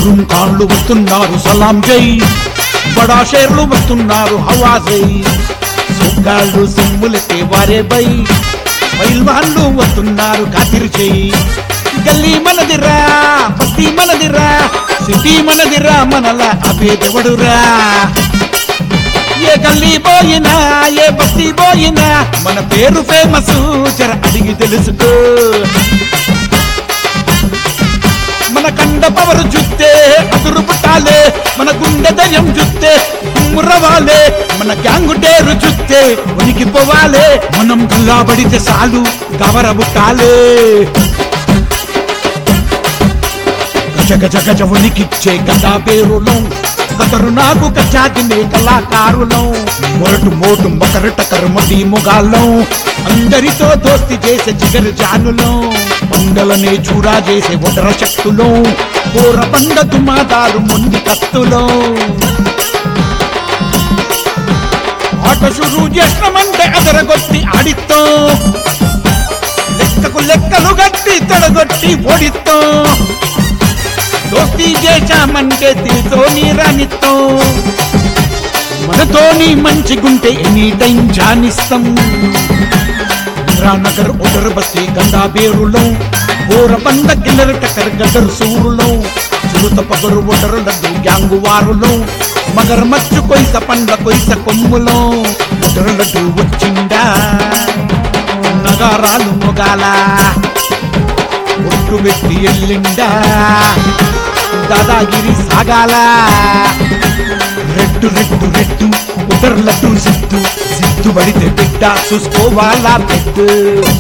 showroom కార్లు వస్తున్నారు సలాం జై బడా షేర్లు వస్తున్నారు హవాజై సుగ్గాళ్ళు సిమ్ములకే వారే బై పైల్వాన్లు వస్తున్నారు కాతిరి చెయ్యి గల్లీ మనదిరా బస్తీ మనదిరా సిటీ మనదిరా మనలా అభేదెవడురా ఏ గల్లీ పోయినా ఏ బస్తీ పోయినా మన పేరు ఫేమస్ జర అడిగి తెలుసుకో మన కండ పవరు జుత్తే అదురు పుట్టాలే మన గుండె దయం జుత్తే ముర్రవాలే మన గ్యాంగు డేరు జుత్తే ఉనికి పోవాలే మనం గుల్లాబడితే సాలు గవర బుట్టాలే గజ గజ గజ ఉనికిచ్చే గండా పేరులో కతరు నాకు కచాదినే కళాకారులం మొరటు మోటు మొకరు టకరు మొది మొగాళ్ళం అందరితో దోస్తి చేసే జిగరు జానులం బండలనే చూరా చేసే ఒడర శక్తులం కూర బండ దుమాదారు మొండి కత్తులం ఆట షురు చేసినమంటే అదరగొట్టి ఆడిస్తాం లెక్కకు లెక్కలు గట్టి తొడగొట్టి ఓడిస్తాం దోస్తీ చేశామంటే తిరితోని రానిస్తాం మనతోని మంచిగుంటే ఎనీ టైం జానిస్తాం ఇంద్రానగర్ ఒడరు బస్తీ గండా బేరులో ఊర బండ కిల్లర్ టక్కర్ గదర్ సూరులో చురుత పగరు ఒడరు లడ్డు గ్యాంగు వారులో మగర్ మచ్చు కొయ్స పండ్ల కొయ్స కొమ్ములో ఒడరు లడ్డు వచ్చిండా నగారాలు మొగాల ఒట్టు పెట్టి ఎల్లిండా దాదాగిరి సాగాల రెట్టు రెట్టు రెట్టు ఉదర్లట్టు సిద్దు సిద్దు పడితే బిడ్డ చూసుకోవాలా పెట్టు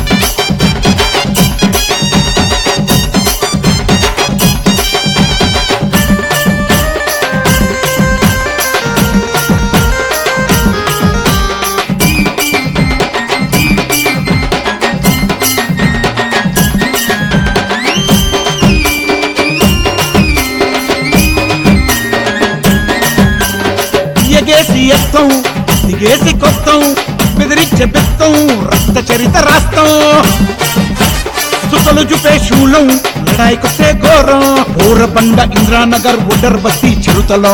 ఎగేసి ఎత్తం దిగేసి కొత్తం బెదిరించే బెత్తం రక్త చరిత రాస్తాం సుతలు చూపే శూలం లడాయికొస్తే ఘోరం ఊరబండ ఇంద్రానగర్ ఉడర్ బస్తీ చిరుతలో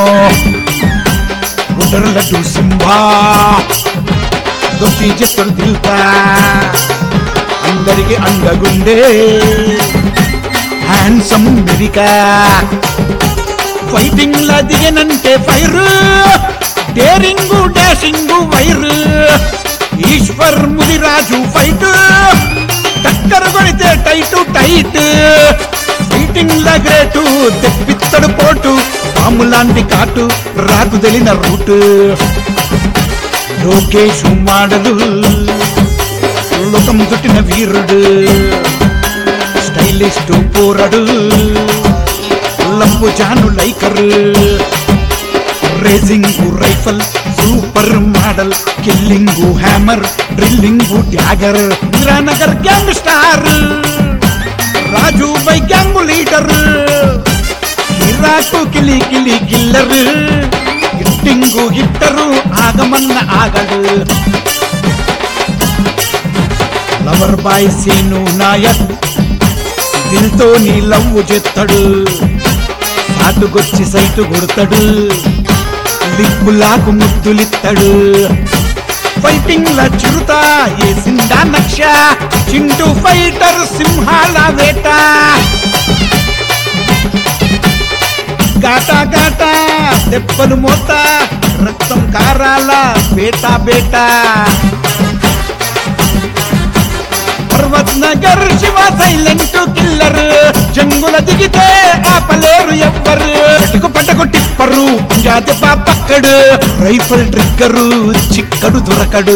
ఉడర్ లడ్డు సింహా దొక్కి చెత్తడు దిల్తా అందరికి అండగుండే హ్యాండ్సమ్ మెరికా ఫైటింగ్ లా దిగనంటే fire daring dashing wire Eshwar Mudiraju fight టక్కర్ కొడితే టైట్ టైట్ ఫైటింగ్ లా గ్రేటు తెప్పిత్తడు పోటు పాములాంటి కాటు రాకు తెలిన రూటు లోకేష్ మాడలు లోకం చుట్టిన వీరుడు స్టైలిస్ట్ పోరడు లంబు జాను లైకర్ racing rifle super model killing hammer drilling dagger Indranagar gang star Raju బై గ్యాంగ్ లీడర్ కిరాకు కిలి కిలి కిల్లర్ హిట్టింగు హిట్టరు ఆగమన్న ఆగడు లవర్ బాయ్ సీను నాయక్ దిల్తో నీ లవ్వు చెత్తడు సాటుకొచ్చి సైటు కొడతాడు లిప్పులాకు ముద్దులిత్తడు ఫైటింగ్ ల చిరుత ఏసిందా నక్ష చింటూ ఫైటర్ సింహాల వేట గాటా గాటా దెబ్బలు మోత రక్తం కారాల బేటా బేటా పర్వత్ నగర్ శివ సైలెంట్ కిల్లర్ జంగుల దిగితే ఆపలేరు ఎవ్వరు పట్టుకు పట్టకు టిప్పరు జాతి పక్కడు రైఫిల్ ట్రిగ్గరు చిక్కడు దొరకడు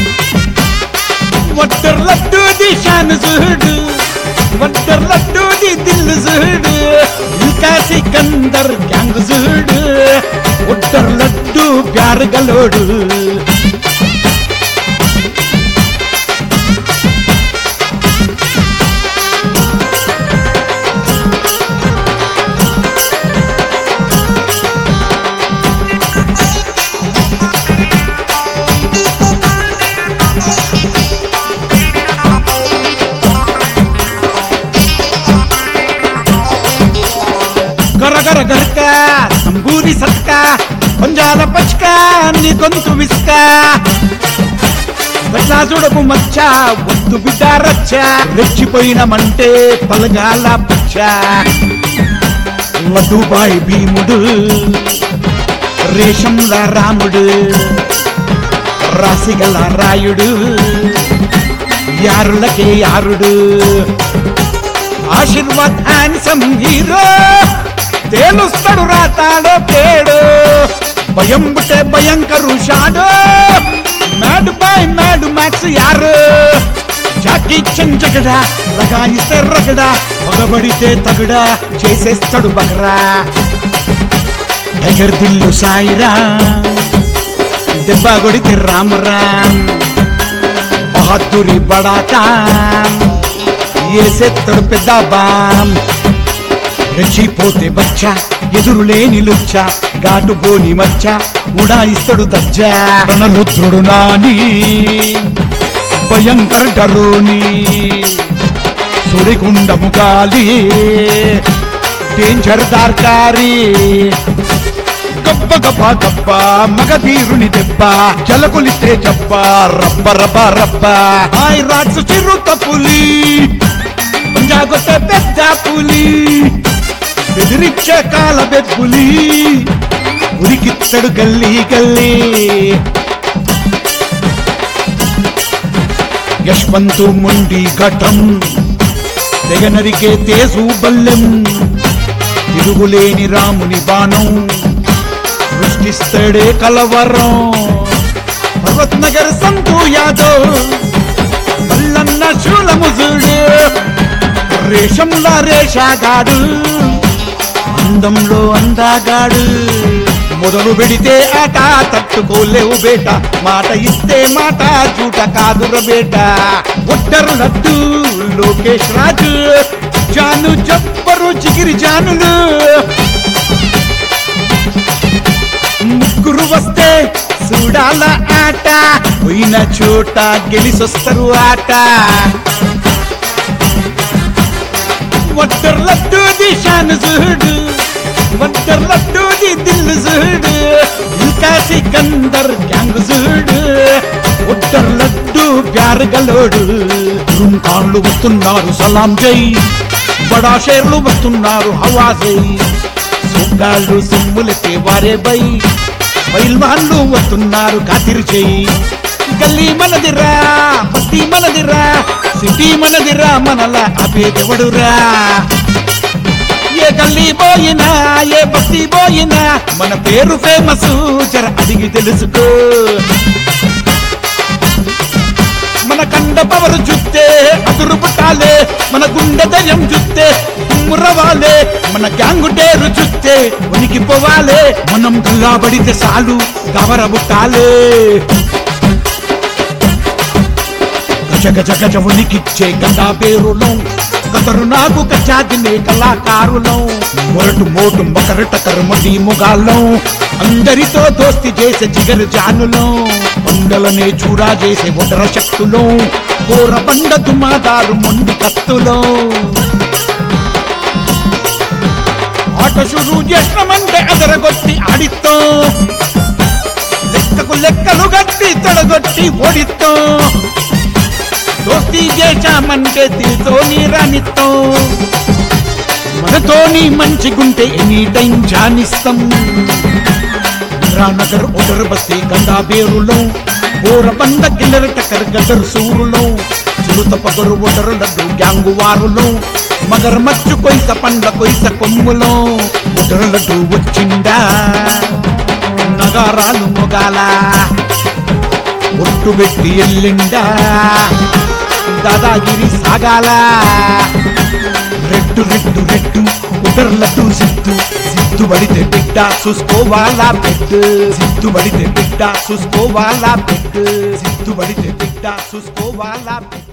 వట్టర్ లడ్డు దిశాను చూడు వట్టర్ లడ్డు ది దిల్ చూడు ఇంకా సికందర్ గ్యాంగ్ చూడు ఒట్టర్ లడ్డు ప్యారు గలోడు గర గరక సంబూరి సత్క పంజాల పచ్క నీ గొంతు విస్క ఎట్లా చూడకు మచ్చ వద్దు బిడ్డ రచ్చ రెచ్చిపోయినమంటే పలగాల పచ్చ లడ్డుబాయి భీముడు రేషంల రాముడు రాసిగల రాయుడు యారులకే యారుడు ఆశీర్వాద్ హ్యాండ్సమ్ హీరో తేలుస్తాడు రాతాడో పేడు భయం బుట్టే భయంకరు shadow mad boy mad max యారు జాకీ చెంచగడా లగాయిస్తే రగడా పగబడితే తగడా చేసేస్తాడు బగరా టైగర్ దిల్లు సాయిరా దెబ్బ కొడితే రామరామ్ బహదూరి బడాకా ఏసెత్తడు పెద్ద బామ్ రెచ్చిపోతే బచ్చ ఎదురులేని లుచ్చ ఘాటు పోని మచ్చ ఉడాయిస్తాడు దజ్జ రుద్రుడు నాని భయంకర డరోని సుడిగుండము గాలి డేంజర్ దార్కారి గబ్బ గబ్బ గబ్బ మగధీరుని దెబ్బ జలకులిస్తే జబ్బ రబ్బ రబ్బ రబ్బ హాయ్ రాజు చిరుత పులి పంజాగొట్టే పెద్ద పులి బెదిరించే కాల బెప్పులి ఉరికిచ్చడు గల్లీ గల్లీ యశ్వంతు ముండి ఘటం తెగనరికే తేజు బల్లెం తిరుగులేని రాముని బాణం సృష్టిస్తాడే కలవరం భగవత్ నగర్ సంతు యాదవ్ మల్లన్న శూలముజుడు రేషంలా రేషాగాడు అందంలో అందాగాడు మొదలు పెడితే ఆట తట్టుకోలేవు బేట మాట ఇస్తే మాట చూట కాదుర బేట ఒట్టరు లడ్డు లోకేష్ రాజు జాను జబ్బరు చిగిరి జానులు ముగ్గురు వస్తే చూడాల ఆట పోయిన చోట గెలిసొస్తారు ఆట వద్దర్ లడ్డు దిశాను చూడు వద్దర్ లడ్డు ది దిల్ చూడు ఇంకా సికందర్ గ్యాంగ్ చూడు ఉత్తర్ లడ్డు ప్యార్ గలోడు కాళ్ళు వస్తున్నారు సలాం జై బడా షేర్లు వస్తున్నారు హవా జై సుగ్గాళ్ళు సొమ్ములకే వారే బై పైల్వాన్లు వస్తున్నారు కాతిరి చేయి గల్లీ మనదిరా బస్తీ మనదిరా సిటీ మనదిరా మనలా అపేదెవడురా ఏ గల్లీ పోయినా ఏ బస్తీ పోయినా మన పేరు ఫేమస్ జర అడిగి తెలుసుకో మన కండ పవరు చూస్తే అదురు పుట్టాలే మన గుండె దయం చూస్తే మురవాలే మన గ్యాంగు డేరు చూస్తే ఉనికి పోవాలే మనం గల్లా పడితే సాలు గవర బుట్టాలే గజ గజ గజ ఉనికిచ్చే గండా పేరులో కతరు నాకు కచ్చాదినే కళాకారులం మొరటు మోటు మకర టకరు మడి ముగాళ్ళం అందరితో దోస్తి చేసే జిగరు జానులం కొండలనే చూడా చేసే ఒడర శక్తులం కూర పండ దుమాదారు మొండి కత్తులం ఆట షురు చేసినమంటే అదరగొట్టి ఆడిస్తాం లెక్కకు లెక్కలు గట్టి తొడగొట్టి ఓడిస్తాం దోస్తీ చేశామంటే దిల్తోని రానిస్తాం మనతోని మంచిగుంటే ఎనీ టైం జానిస్తాం ఇంద్రానగర్ ఒడర్ బస్తీ గండా బేరులో ఊర బంద కిల్లర్ టకర్ గదర్ సూరులో చిరుత పగరు ఒడరు లడ్డు గ్యాంగు వారులో మగర్ మచ్చు కొయ్స పండ కొయ్స కొమ్ములో ఒడరు లడ్డు వచ్చిండా నగారాలు మొగాల ఒట్టు పెట్టి ఎల్లిండా దాదాగిరి సాగాల రెడ్డు రెడ్డు రెడ్డు ఉదర్లట్టు సిద్ధు సిద్ధు పడితే బిడ్డ చూసుకోవాలా పెట్టు సిద్ధు పడితే బిడ్డ చూసుకోవాలా పెట్టు సిద్ధు పడితే బిడ్డ చూసుకోవాలా పెట్టు